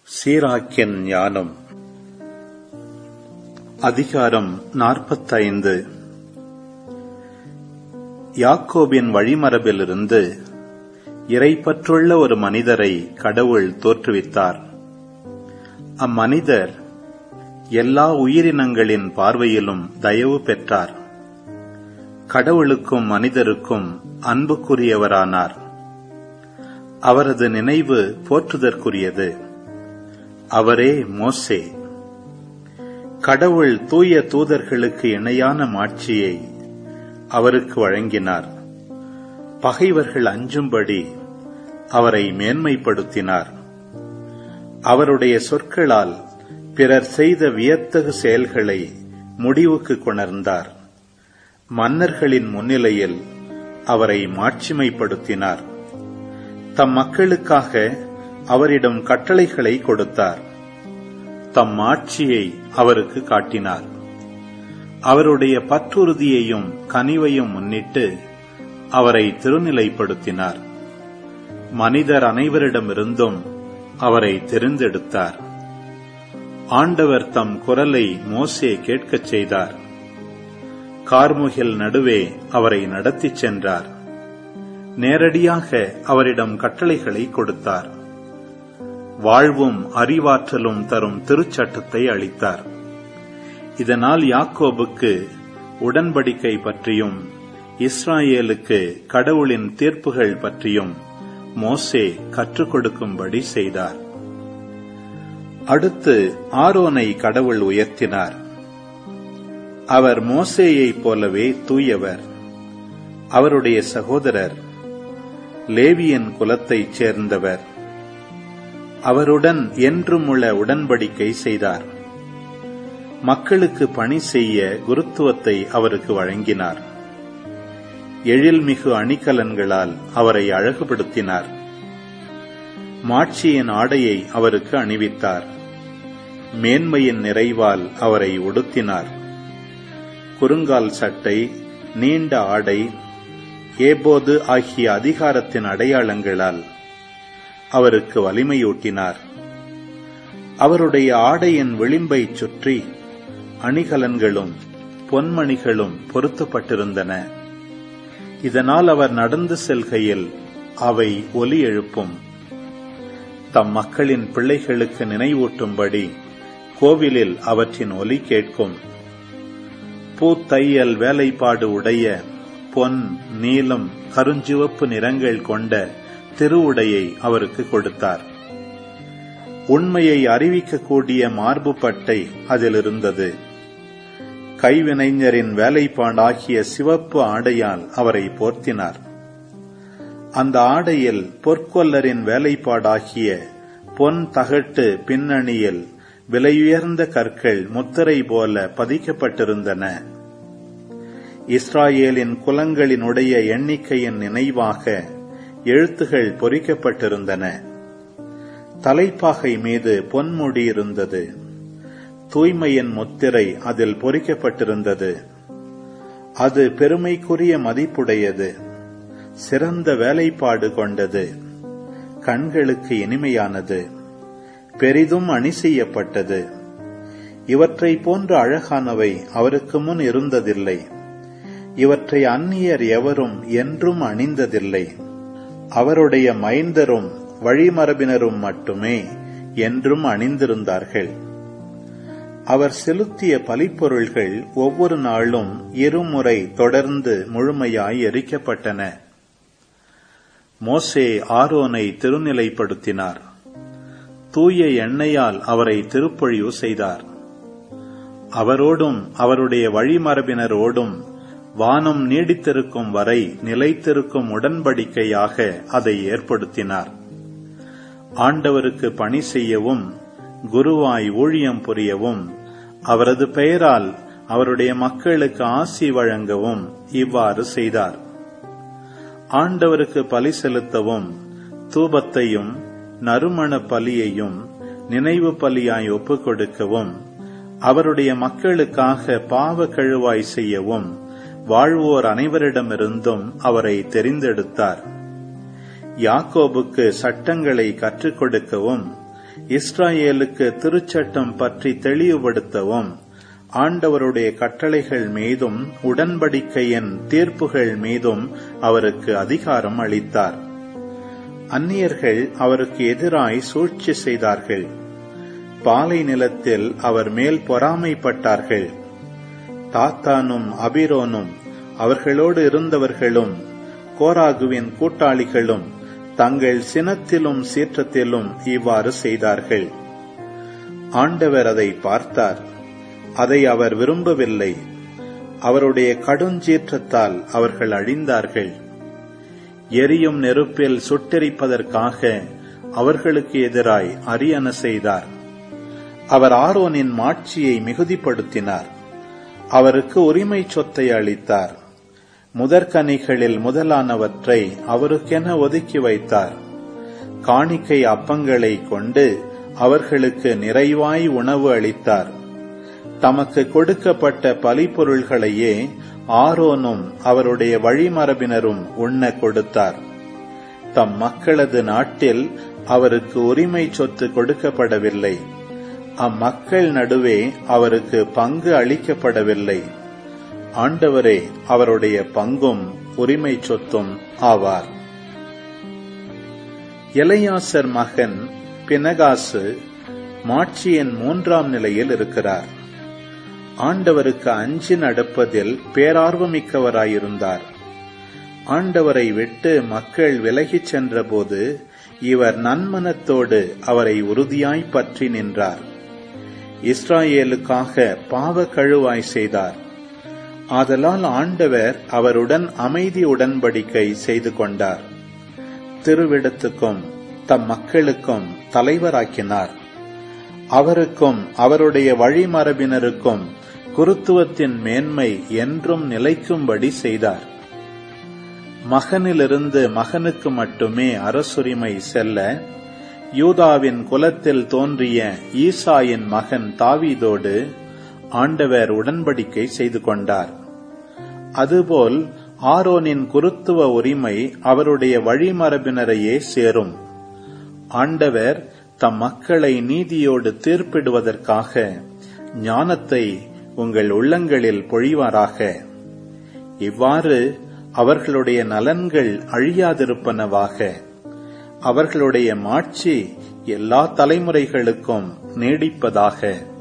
சீராக்கின் ஞானம் அதிகாரம் நாற்பத்தைந்து யாக்கோபின் வழிமரபிலிருந்து இறைப்பற்றுள்ள ஒரு மனிதரை கடவுள் தோற்றுவித்தார் அம்மனிதர் எல்லா உயிரினங்களின் பார்வையிலும் தயவு பெற்றார் கடவுளுக்கும் மனிதருக்கும் அன்புக்குரியவரானார் அவரது நினைவு போற்றுதற்குரியது அவரே மோசே கடவுள் தூய தூதர்களுக்கு இணையான மாட்சியை அவருக்கு வழங்கினார் பகைவர்கள் அஞ்சும்படி அவரை மேன்மைப்படுத்தினார் அவருடைய சொற்களால் பிறர் செய்த வியத்தகு செயல்களை முடிவுக்கு கொணர்ந்தார் மன்னர்களின் முன்னிலையில் அவரை மாட்சிமைப்படுத்தினார் தம் மக்களுக்காக அவரிடம் கட்டளைகளை கொடுத்தார் தம் ஆட்சியை அவருக்கு காட்டினார் அவருடைய பற்றுறுதியையும் கனிவையும் முன்னிட்டு அவரை திருநிலைப்படுத்தினார் மனிதர் அனைவரிடமிருந்தும் அவரை தெரிந்தெடுத்தார் ஆண்டவர் தம் குரலை மோசே கேட்கச் செய்தார் கார்முகில் நடுவே அவரை நடத்திச் சென்றார் நேரடியாக அவரிடம் கட்டளைகளை கொடுத்தார் வாழ்வும் அறிவாற்றலும் தரும் திருச்சட்டத்தை அளித்தார் இதனால் யாக்கோபுக்கு உடன்படிக்கை பற்றியும் இஸ்ராயேலுக்கு கடவுளின் தீர்ப்புகள் பற்றியும் மோசே கற்றுக் கொடுக்கும்படி செய்தார் அடுத்து ஆரோனை கடவுள் உயர்த்தினார் அவர் மோசேயைப் போலவே தூயவர் அவருடைய சகோதரர் லேவியன் குலத்தைச் சேர்ந்தவர் அவருடன் என்றும் உள்ள உடன்படிக்கை செய்தார் மக்களுக்கு பணி செய்ய குருத்துவத்தை அவருக்கு வழங்கினார் எழில்மிகு அணிகலன்களால் அவரை அழகுபடுத்தினார் மாட்சியின் ஆடையை அவருக்கு அணிவித்தார் மேன்மையின் நிறைவால் அவரை உடுத்தினார் குறுங்கால் சட்டை நீண்ட ஆடை ஏபோது ஆகிய அதிகாரத்தின் அடையாளங்களால் அவருக்கு வலிமையூட்டினார் அவருடைய ஆடையின் விளிம்பைச் சுற்றி அணிகலன்களும் பொன்மணிகளும் பொருத்தப்பட்டிருந்தன இதனால் அவர் நடந்து செல்கையில் அவை ஒலி எழுப்பும் தம் மக்களின் பிள்ளைகளுக்கு நினைவூட்டும்படி கோவிலில் அவற்றின் ஒலி கேட்கும் பூத்தையல் வேலைப்பாடு உடைய பொன் நீலம் கருஞ்சிவப்பு நிறங்கள் கொண்ட திருவுடையை அவருக்கு கொடுத்தார் உண்மையை அறிவிக்கக்கூடிய மார்பு பட்டை அதில் இருந்தது கைவினைஞரின் வேலைப்பாடாகிய சிவப்பு ஆடையால் அவரை போர்த்தினார் அந்த ஆடையில் பொற்கொல்லரின் வேலைப்பாடாகிய பொன் தகட்டு பின்னணியில் விலையுயர்ந்த கற்கள் முத்திரை போல பதிக்கப்பட்டிருந்தன இஸ்ராயேலின் குலங்களினுடைய எண்ணிக்கையின் நினைவாக எழுத்துகள் பொறிக்கப்பட்டிருந்தன தலைப்பாகை மீது பொன்முடி இருந்தது தூய்மையின் முத்திரை அதில் பொறிக்கப்பட்டிருந்தது அது பெருமைக்குரிய மதிப்புடையது சிறந்த வேலைப்பாடு கொண்டது கண்களுக்கு இனிமையானது பெரிதும் அணி செய்யப்பட்டது இவற்றை போன்ற அழகானவை அவருக்கு முன் இருந்ததில்லை இவற்றை அந்நியர் எவரும் என்றும் அணிந்ததில்லை அவருடைய மைந்தரும் வழிமரபினரும் மட்டுமே என்றும் அணிந்திருந்தார்கள் அவர் செலுத்திய பலிப்பொருள்கள் ஒவ்வொரு நாளும் இருமுறை தொடர்ந்து முழுமையாய் எரிக்கப்பட்டன மோசே ஆரோனை திருநிலைப்படுத்தினார் தூய எண்ணெயால் அவரை திருப்பொழிவு செய்தார் அவரோடும் அவருடைய வழிமரபினரோடும் வானம் நீடித்திருக்கும் வரை நிலைத்திருக்கும் உடன்படிக்கையாக அதை ஏற்படுத்தினார் ஆண்டவருக்கு பணி செய்யவும் குருவாய் ஊழியம் புரியவும் அவரது பெயரால் அவருடைய மக்களுக்கு ஆசி வழங்கவும் இவ்வாறு செய்தார் ஆண்டவருக்கு பலி செலுத்தவும் தூபத்தையும் நறுமண பலியையும் நினைவு பலியாய் ஒப்புக் கொடுக்கவும் அவருடைய மக்களுக்காக பாவ கழுவாய் செய்யவும் வாழ்வோர் அனைவரிடமிருந்தும் அவரை தெரிந்தெடுத்தார் யாக்கோபுக்கு சட்டங்களை கற்றுக் கொடுக்கவும் இஸ்ராயேலுக்கு திருச்சட்டம் பற்றி தெளிவுபடுத்தவும் ஆண்டவருடைய கட்டளைகள் மீதும் உடன்படிக்கையின் தீர்ப்புகள் மீதும் அவருக்கு அதிகாரம் அளித்தார் அந்நியர்கள் அவருக்கு எதிராய் சூழ்ச்சி செய்தார்கள் பாலை நிலத்தில் அவர் மேல் பொறாமைப்பட்டார்கள் தாத்தானும் அபிரோனும் அவர்களோடு இருந்தவர்களும் கோராகுவின் கூட்டாளிகளும் தங்கள் சினத்திலும் சீற்றத்திலும் இவ்வாறு செய்தார்கள் ஆண்டவர் அதை பார்த்தார் அதை அவர் விரும்பவில்லை அவருடைய கடுஞ்சீற்றத்தால் அவர்கள் அழிந்தார்கள் எரியும் நெருப்பில் சுட்டெரிப்பதற்காக அவர்களுக்கு எதிராய் அரியண செய்தார் அவர் ஆரோனின் மாட்சியை மிகுதிப்படுத்தினார் அவருக்கு உரிமை சொத்தை அளித்தார் முதற்கனிகளில் முதலானவற்றை அவருக்கென ஒதுக்கி வைத்தார் காணிக்கை அப்பங்களை கொண்டு அவர்களுக்கு நிறைவாய் உணவு அளித்தார் தமக்கு கொடுக்கப்பட்ட பலிப்பொருள்களையே ஆரோனும் அவருடைய வழிமரபினரும் உண்ண கொடுத்தார் தம் மக்களது நாட்டில் அவருக்கு உரிமை சொத்து கொடுக்கப்படவில்லை அம்மக்கள் நடுவே அவருக்கு பங்கு அளிக்கப்படவில்லை ஆண்டவரே அவருடைய பங்கும் உரிமை சொத்தும் ஆவார் எலையாசர் மகன் பினகாசு மாட்சியின் மூன்றாம் நிலையில் இருக்கிறார் ஆண்டவருக்கு அஞ்சி நடப்பதில் பேரார்வமிக்கவராயிருந்தார் ஆண்டவரை விட்டு மக்கள் விலகிச் சென்றபோது இவர் நன்மனத்தோடு அவரை உறுதியாய் பற்றி நின்றார் இஸ்ராயேலுக்காக பாவ கழுவாய் செய்தார் ஆதலால் ஆண்டவர் அவருடன் அமைதி உடன்படிக்கை செய்து கொண்டார் திருவிடத்துக்கும் தம் மக்களுக்கும் தலைவராக்கினார் அவருக்கும் அவருடைய வழிமரபினருக்கும் குருத்துவத்தின் மேன்மை என்றும் நிலைக்கும்படி செய்தார் மகனிலிருந்து மகனுக்கு மட்டுமே அரசுரிமை செல்ல யூதாவின் குலத்தில் தோன்றிய ஈசாயின் மகன் தாவீதோடு ஆண்டவர் உடன்படிக்கை செய்து கொண்டார் அதுபோல் ஆரோனின் குருத்துவ உரிமை அவருடைய வழிமரபினரையே சேரும் ஆண்டவர் தம் மக்களை நீதியோடு தீர்ப்பிடுவதற்காக ஞானத்தை உங்கள் உள்ளங்களில் பொழிவாராக இவ்வாறு அவர்களுடைய நலன்கள் அழியாதிருப்பனவாக அவர்களுடைய மாட்சி எல்லா தலைமுறைகளுக்கும் நீடிப்பதாக